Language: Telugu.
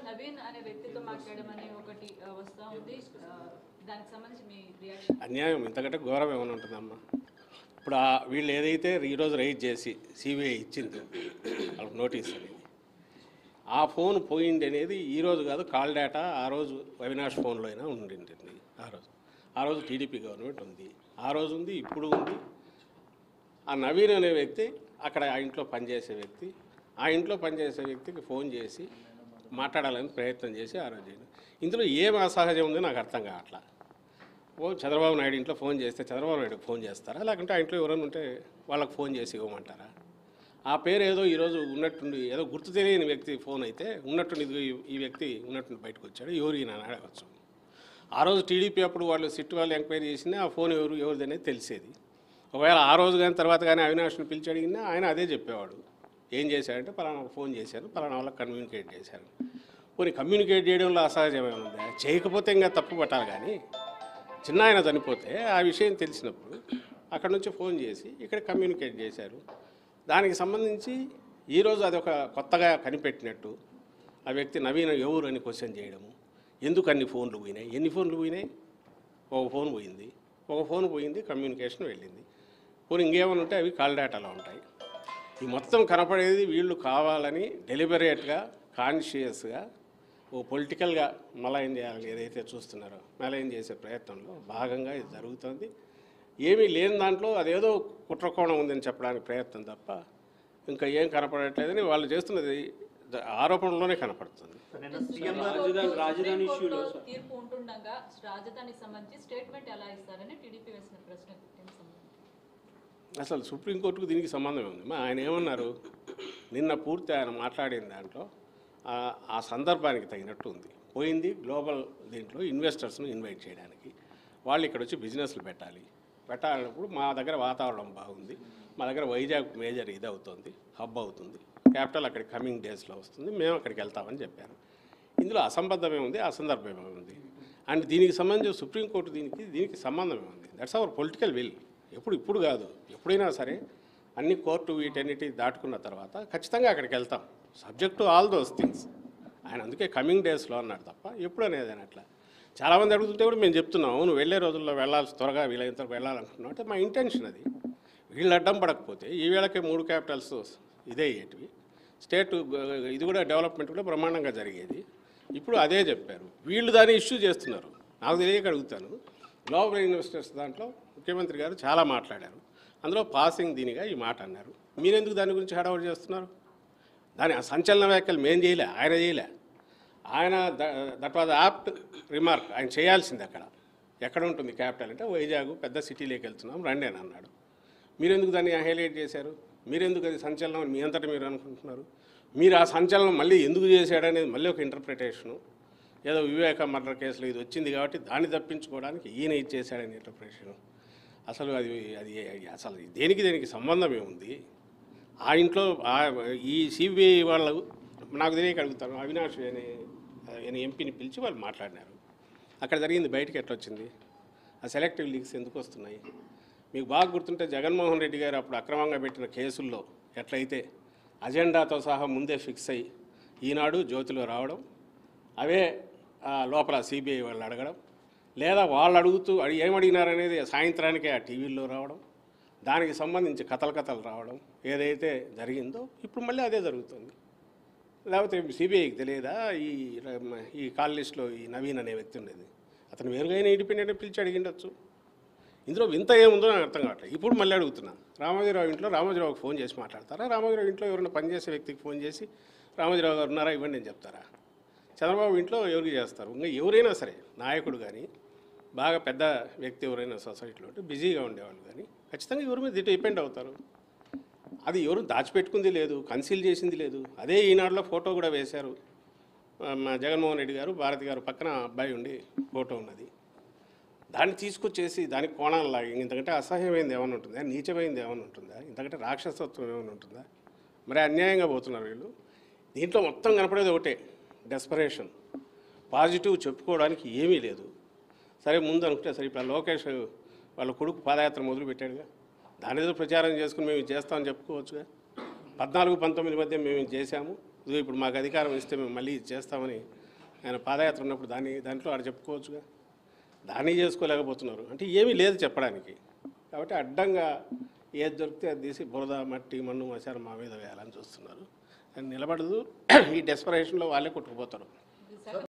నవీన్ అనే వ్యక్తితో మాట్లాడమని ఒకటి ఆ, వస్తా ఉంది ఆ, దానికి సంబంధించి మీ రియాక్షన్ అన్యాయం ఇంతకంటే ఘోరం ఏమైనా ఉంటుందమ్మా ఇప్పుడు ఆ వీళ్ళు ఏదైతే ఈరోజు రైజ్ చేసి సిబిఐ ఇచ్చింది వాళ్ళకి నోటీస్ అనేది ఆ ఫోన్ పోయింది అనేది ఈ రోజు కాదు కాల్ డేటా ఆ రోజు అవినాష్ ఫోన్లో అయినా ఉండింది ఆ రోజు ఆ రోజు టీడీపీ గవర్నమెంట్ ఉంది ఆ రోజు ఉంది ఇప్పుడు ఉంది ఆ నవీన్ అనే వ్యక్తి అక్కడ ఆ ఇంట్లో పనిచేసే వ్యక్తి ఆ ఇంట్లో పనిచేసే వ్యక్తికి ఫోన్ చేసి మాట్లాడాలని ప్రయత్నం చేసి ఆ రోజు చేయడం. ఇందులో ఏం అసహజం ఉందో నాకు అర్థం కావట్లా ఓ చంద్రబాబు నాయుడు ఇంట్లో ఫోన్ చేస్తే చంద్రబాబు నాయుడుకి ఫోన్ చేస్తారా లేకుంటే ఆ ఇంట్లో ఎవరైనా ఉంటే వాళ్ళకి ఫోన్ చేసి ఇవ్వమంటారా ఆ పేరు ఏదో ఈరోజు ఉన్నట్టుండి ఏదో గుర్తు తెలియని వ్యక్తి ఫోన్ అయితే ఉన్నట్టుండి ఇదిగో ఈ- ఈ వ్యక్తి ఉన్నట్టుండి బయటకు వచ్చాడు ఎవరు ఈయన అని అడగచ్చు ఆ రోజు టీడీపీ అప్పుడు వాళ్ళు సిట్ వాళ్ళు ఎంక్వైరీ చేసినా ఆ ఫోన్ ఎవరు ఎవరిది అనేది తెలిసేది ఒకవేళ ఆ రోజు కానీ తర్వాత కానీ అవినాష్ని పిలిచి అడిగినా ఆయన అదే చెప్పేవాడు ఏం చేశాడంటే పలానా ఫోన్ చేశాను పలానా వాళ్ళకి కమ్యూనికేట్ చేశాను పోనీ కమ్యూనికేట్ చేయడంలో అసహజమే ఉందా చేయకపోతే ఇంకా తప్పు పట్టాలి కానీ చిన్న ఆయన చనిపోతే ఆ విషయం తెలిసినప్పుడు అక్కడ నుంచి ఫోన్ చేసి ఇక్కడ కమ్యూనికేట్ చేశారు దానికి సంబంధించి ఈరోజు అది ఒక కొత్తగా కనిపెట్టినట్టు ఆ వ్యక్తి నవీన ఎవరు అని క్వశ్చన్ చేయడము ఎందుకు అన్ని ఫోన్లు పోయినాయి ఎన్ని ఫోన్లు పోయినాయి ఒక ఫోన్ పోయింది ఒక ఫోన్ పోయింది కమ్యూనికేషన్ వెళ్ళింది పోనీ ఇంకేమైనా ఉంటే అవి కాల్ డేటాలో ఉంటాయి ఈ మొత్తం కనపడేది వీళ్ళు కావాలని డెలిబరేట్గా కాన్షియస్గా ఓ పొలిటికల్గా మలయం చేయాలని ఏదైతే చూస్తున్నారో మలయం చేసే ప్రయత్నంలో భాగంగా ఇది జరుగుతుంది ఏమీ లేని దాంట్లో అదేదో కుట్రకోణం ఉందని చెప్పడానికి ప్రయత్నం తప్ప ఇంకా ఏం కనపడట్లేదని వాళ్ళు చేస్తున్నది ద- ఆరోపణలోనే కనపడుతుంది నిన్న సీఎం రాజధాని రాజధాని ఇష్యూలో సుప్రీంకోర్టులో తీర్పు ఉంటుండగా రాజధానికి సంబంధించి స్టేట్మెంట్ ఎలా ఇస్తారని టీడీపీ వేసిన ప్రశ్న దీనికి సంబంధించి అసలు సుప్రీంకోర్టుకు దీనికి సంబంధం ఉంది మా ఆయన ఏమన్నారు నిన్న పూర్తి ఆయన మాట్లాడిన దాంట్లో ఆ- ఆ సందర్భానికి తగినట్టు ఉంది పోయింది గ్లోబల్ దీంట్లో ఇన్వెస్టర్స్ను ఇన్వైట్ చేయడానికి వాళ్ళు ఇక్కడ వచ్చి బిజినెస్లు పెట్టాలి పెట్టాలన్నప్పుడు మా దగ్గర వాతావరణం బాగుంది మా దగ్గర వైజాగ్ మేజర్ ఇది అవుతుంది హబ్ అవుతుంది క్యాపిటల్ అక్కడికి కమింగ్ డేస్లో వస్తుంది మేము అక్కడికి వెళ్తామని చెప్పారు ఇందులో అసంబద్ధమే ఉంది అసందర్భమే ఉంది అండ్ దీనికి సంబంధించి సుప్రీంకోర్టు దీనికి దీనికి సంబంధమే ఉంది దట్స్ అవర్ పొలిటికల్ విల్ ఎప్పుడు ఇప్పుడు కాదు ఎప్పుడైనా సరే అన్ని కోర్టు వీటన్నిటి దాటుకున్న తర్వాత ఖచ్చితంగా అక్కడికి వెళ్తాం subject to all those things ఆయన అందుకే కమింగ్ డేస్లో అన్నాడు తప్ప ఎప్పుడు అనేది ఆయన అట్లా చాలామంది అడుగుతుంటే కూడా మేము చెప్తున్నాం అవును వెళ్ళే రోజుల్లో వెళ్ళాల్సి త్వరగా వీలైనంత వెళ్ళాలనుకుంటున్నాం అంటే మా ఇంటెన్షన్ అది వీళ్ళు అడ్డం పడకపోతే ఈ వేళకే మూడు క్యాపిటల్స్ ఇదే అయ్యేటివి స్టేట్ ఇది కూడా డెవలప్మెంట్ కూడా బ్రహ్మాండంగా జరిగేది ఇప్పుడు అదే చెప్పారు వీళ్ళు దాన్ని ఇష్యూ చేస్తున్నారు నాకు తెలియక అడుగుతాను గ్లోబల్ ఇన్వెస్టర్స్ దాంట్లో ముఖ్యమంత్రి గారు చాలా మాట్లాడారు అందులో పాసింగ్ దీనిగా ఈ మాట అన్నారు మీరెందుకు దాని గురించి హడావుడి చేస్తున్నారు దాని ఆ సంచలన వ్యాఖ్యలు మేం చేయలే ఆయన చేయలే ఆయన దట్ వాజ్ యాప్ట్ రిమార్క్ ఆయన చేయాల్సింది అక్కడ ఎక్కడ ఉంటుంది క్యాపిటల్ అంటే వైజాగ్ పెద్ద సిటీలోకి వెళ్తున్నాం రండి అని అన్నాడు మీరెందుకు దాన్ని హైలైట్ చేశారు మీరెందుకు అది సంచలనం అని మీ అంతటా మీరు అనుకుంటున్నారు మీరు ఆ సంచలనం మళ్ళీ ఎందుకు చేశాడనేది మళ్ళీ ఒక ఇంటర్ప్రిటేషను ఏదో వివేక మర్డర్ కేసులో ఇది వచ్చింది కాబట్టి దాన్ని తప్పించుకోవడానికి ఈయన ఇది చేశాడని ఇంటర్ప్రిటేషను అసలు అది అది అసలు దేనికి దేనికి సంబంధం ఏముంది ఆ ఇంట్లో ఆ- ఈ సిబిఐ వాళ్ళు నాకు తెలియక అడుగుతాను అవినాష్ అనే అనే ఎంపీని పిలిచి వాళ్ళు మాట్లాడినారు అక్కడ జరిగింది బయటికి ఎట్లా వచ్చింది ఆ సెలెక్టివ్ లీక్స్ ఎందుకు వస్తున్నాయి మీకు బాగా గుర్తుంటే జగన్మోహన్ రెడ్డి గారు అప్పుడు అక్రమంగా పెట్టిన కేసుల్లో ఎట్లయితే అజెండాతో సహా ముందే ఫిక్స్ అయ్యి ఈనాడు జ్యోతిలో రావడం అవే ఆ, లోపల సిబిఐ వాళ్ళు అడగడం లేదా వాళ్ళు అడుగుతూ అడి ఏమడిగినారనేది సాయంత్రానికే ఆ టీవీల్లో రావడం దానికి సంబంధించి కథలు కథలు రావడం ఏదైతే జరిగిందో ఇప్పుడు మళ్ళీ అదే జరుగుతుంది లేకపోతే సిబిఐకి తెలియదా ఈ ఈ కాల్ లిస్ట్లో ఈ నవీన్ అనే వ్యక్తి ఉండేది అతను వేరుగా ఇండిపెండెంట్ పిలిచి అడిగిండొచ్చు ఇందులో వింత ఏముందో నాకు అర్థం కావట్లేదు ఇప్పుడు మళ్ళీ అడుగుతున్నా రామోజీరావు ఇంట్లో రామోజీరావుకి ఫోన్ చేసి మాట్లాడతారా రామోజీరావు ఇంట్లో ఎవరైనా పనిచేసే వ్యక్తికి ఫోన్ చేసి రామోజీరావు గారు ఉన్నారా ఇవ్వండి అని చెప్తారా చంద్రబాబు ఇంట్లో ఎవరికి చేస్తారు ఇంకా ఎవరైనా సరే నాయకుడు కానీ బాగా పెద్ద వ్యక్తి ఎవరైనా సొసైటీలో ఉంటే బిజీగా ఉండేవాళ్ళు కానీ ఖచ్చితంగా ఎవరి మీద డిపెండ్ అవుతారు అది ఎవరు దాచిపెట్టుకుంది లేదు కన్సీల్ చేసింది లేదు అదే ఈనాడులో ఫోటో కూడా వేశారు ఆ, మా జగన్మోహన్ రెడ్డి గారు భారతి గారు పక్కన అబ్బాయి ఉండి ఫోటో ఉన్నది దాన్ని తీసుకొచ్చేసి దానికి కోణాలు లాగి ఇంతకంటే అసహ్యమైంది ఏమైనా ఉంటుందా నీచమైంది ఏమైనా ఉంటుందా ఇంతకంటే రాక్షసత్వం ఏమైనా ఉంటుందా మరి అన్యాయంగా పోతున్నారు వీళ్ళు దీంట్లో మొత్తం కనపడేది ఒకటే డెస్పరేషన్ పాజిటివ్ చెప్పుకోవడానికి ఏమీ లేదు సరే ముందు అనుకుంటే సరే ఇప్పుడు ఆ లోకేష్ వాళ్ళ కొడుకు పాదయాత్ర మొదలు పెట్టాడుగా దాని ఏదో ప్రచారం చేసుకుని మేము ఇది చేస్తామని చెప్పుకోవచ్చుగా పద్నాలుగు పంతొమ్మిది మధ్య మేము ఇది చేశాము ఇదిగో ఇప్పుడు మాకు అధికారం ఇస్తే మేము మళ్ళీ ఇది చేస్తామని ఆయన పాదయాత్ర ఉన్నప్పుడు దాన్ని దాంట్లో ఆడ చెప్పుకోవచ్చుగా దాన్ని చేసుకోలేకపోతున్నారు అంటే ఏమీ లేదు చెప్పడానికి కాబట్టి అడ్డంగా ఏది దొరికితే అది తీసి బురద మట్టి మన్ను మసారు మా మీద వేయాలని చూస్తున్నారు అది నిలబడదు ఈ డెస్పరేషన్లో వాళ్ళే కొట్టుకుపోతారు విశాఖ